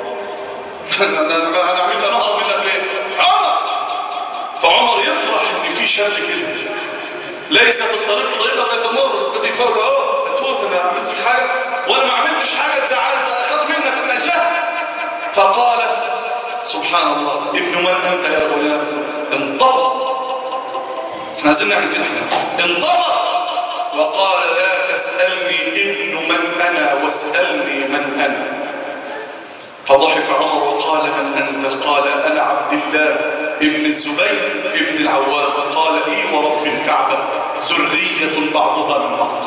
انا انا انا عملت انهر منك ليه عمر فعمر يفرح ان في شاب كده ليست الطريق ضيقه فتمر بيفرق اهو تفوت انا عملت في حاجه وانا ما عملتش حاجه تزعلت اخاف منك من اجلها فقال سبحان الله ابن من انت يا غلام انتفض احنا عايزين نعمل كده احنا انتفض وقال لا تسالني ابن من انا واسالني من انا فضحك عمر وقال من أنت قال أنا عبد الله ابن الزبير ابن العوام قال إي ورب الكعبة ذرية بعضها من بعض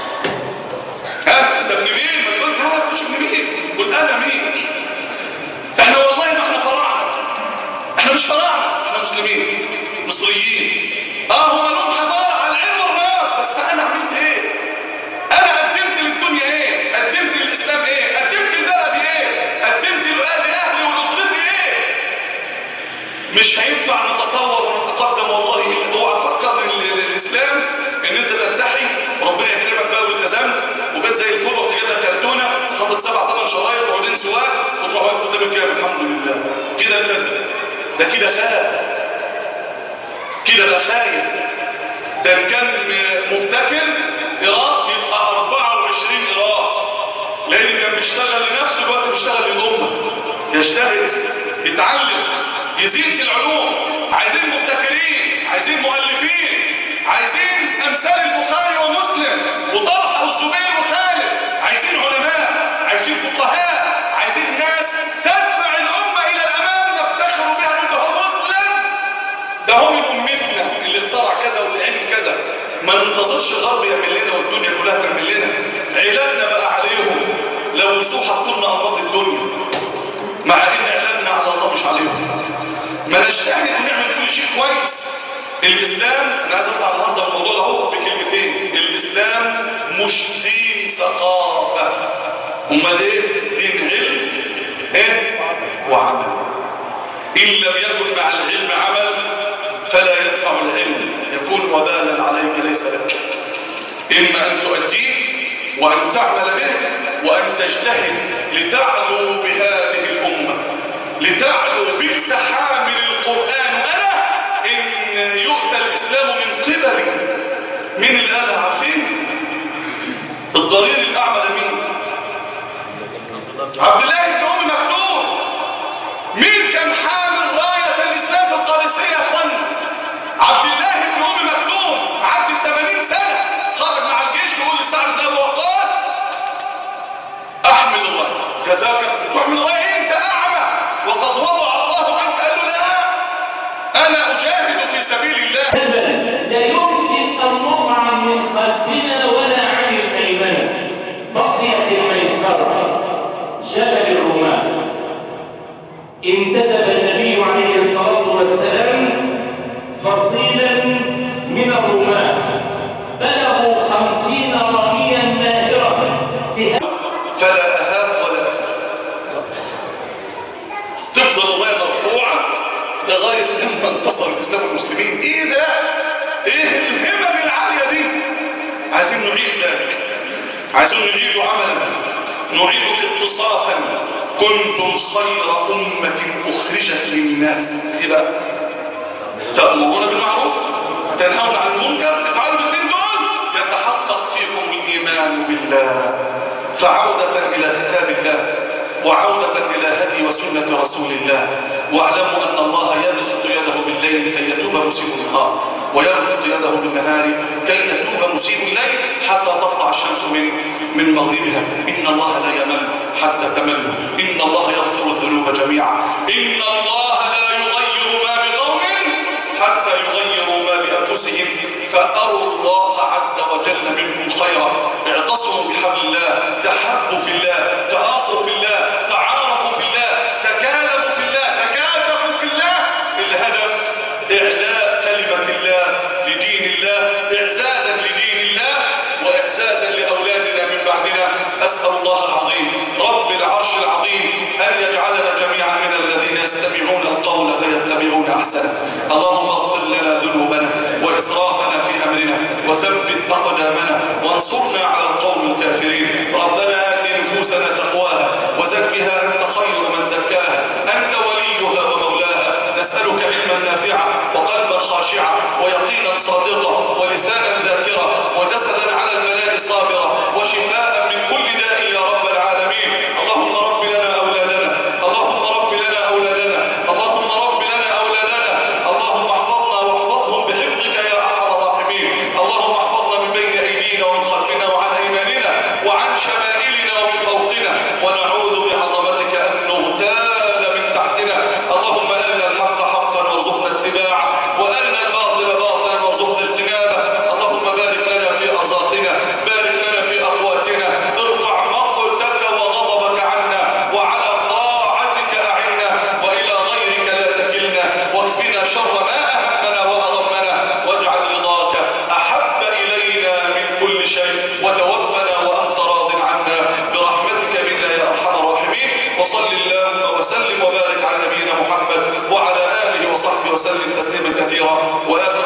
ها انت ابن مين ما تقول لا مش ابن مين قل انا مين احنا والله ما احنا فراعنه احنا مش فراعنه احنا مسلمين مصريين اه هم لهم حضاره على العلم والراس بس انا عملت ايه انا قدمت للدنيا ايه قدمت للاسلام ايه قدمت لبلدي ايه قدمت لاهلي اهلي ولاسرتي ايه مش هينفع نتطور ونتقدم والله اوعى تفكر ان ال- الاسلام ان انت تلتحي بيشتغل لنفسه دلوقتي بيشتغل للأمة يجتهد يتعلم يزيد في العلوم عايزين مبتكرين عايزين مؤلفين عايزين أمثال البخاري ومسلم وطلحة والزبير وخالد عايزين علماء عايزين فقهاء عايزين ناس تدفع الأمة إلى الأمام نفتخر بها إن هو مسلم ده هو من أمتنا اللي اخترع كذا واللي عمل كذا ما ننتظرش الغرب يعمل لنا والدنيا كلها تعمل لنا علاجنا بقى عليهم لو وسوح حطوا لنا أمراض الدنيا مع إن علاجنا على الله مش عليهم ما نجتهد ونعمل كل شيء كويس الإسلام أنا عايز أطلع النهارده الموضوع ده اهو بكلمتين الإسلام مش دين ثقافة أمال إيه؟ دين علم إيه؟ وعمل إن لم يكن مع العلم عمل فلا ينفع العلم يكون وبالا عليك ليس لك إما أن تؤديه وأن تعمل به وأن تجتهد لتعلو بهذه الأمة لتعلو بئس حامل القرآن أنا إن يؤتى الإسلام من قبلي مين اللي قالها عارفين؟ الضرير الأعمى ده مين؟ عبد الله بن أم مكتوم مين كان حامل راية الإسلام في القادسية يا أخوانا؟ عبد الله بن أم مكتوم عدى 80 سنة خرج مع الجيش ويقول لسعد بن أبي وقاص أحمل الراية جزاك تحمل الراية إيه أنت أعمى وقد وضع الله عنك قال له لا أنا أجاهد في سبيل الله لا يمكن أن نطعن من خلفنا ولا عن الأيمن بقيت الميسرة جبل الرماة انتدب النبي عليه الصلاة والسلام فصيلا من الرماة بلغوا خمسين رميا ماهرة سهام فلا أهاب ولا أفهم تفضل الراية مرفوعة لغاية لما انتصر الإسلام والمسلمين إيه ده؟ إيه الهمم العالية دي؟ عايزين نعيد ذلك عايزين نعيد عملا نعيد اتصافا كنتم خير أمة أخرجت للناس إيه بقى؟ تأمرون بالمعروف تنهون عن المنكر تفعلوا الاثنين دول يتحقق فيكم الإيمان بالله فعودة إلى كتاب الله وعودة إلى هدي وسنة رسول الله واعلموا أن الله يبسط يده بالليل كي يتوب مسيء النهار ويبسط يده بالنهار كي يتوب مسيء الليل حتى تطلع الشمس من من مغربها إن الله لا يمل حتى تملوا إن الله يغفر الذنوب جميعا إن الله لا يغير ما بقوم حتى يغيروا ما بأنفسهم فأروا الله عز وجل منهم خيرا اعتصموا بحبل الله تحبوا في الله تآصوا في الله تعارفوا في الله تكالبوا في الله تكاتفوا في الله الهدف إعلاء كلمة الله لدين الله إعزازا لدين الله وإعزازا لأولادنا من بعدنا أسأل الله العظيم رب العرش العظيم أن يجعلنا جميعا من الذين يستمعون القول فيتبعون أحسنه اللهم اغفر لنا ذنوبنا وإسرافنا في أمرنا وثبت أقدامنا وانصرنا على القوم الكافرين ربنا آت نفوسنا تقواها وزكها أنت خير من زكاها أنت وليها ومولاها نسألك علما نافعا وقلبا خاشعا ويقينا صادقا ولسانا ذاكرا وجسدا على البلاء صابرا وشفاء من كل داء يا رب العالمين اللهم رب لنا أولادنا اللهم رب لنا أولادنا اللهم رب لنا أولادنا اللهم احفظنا واحفظهم بحفظك يا أرحم الراحمين اللهم احفظنا من بين أيدينا ومن خلفنا وعن أيماننا وعن شمائلنا ومن فوقنا ونعوذ بعظمتك أن نغتال من تحتنا اللهم أرنا الحق حقا وارزقنا اتباعه وأرنا الباطل باطلا وارزقنا اجتنابه اللهم بارك لنا في أرزاقنا بارك لنا في أقواتنا ارفع مقتك وغضبك عنا وعلى طاعتك أعنا وإلى غيرك لا تكلنا واكفنا شر ما أهمنا وأضمنا واجعل رضاك أحب إلينا من كل شيء وتوفنا وأنت راض عنا برحمتك بنا يا أرحم الراحمين وصل اللهم وسلم وبارك على نبينا محمد وعلى آله وصحبه وسلم تسليما كثيرا وآخر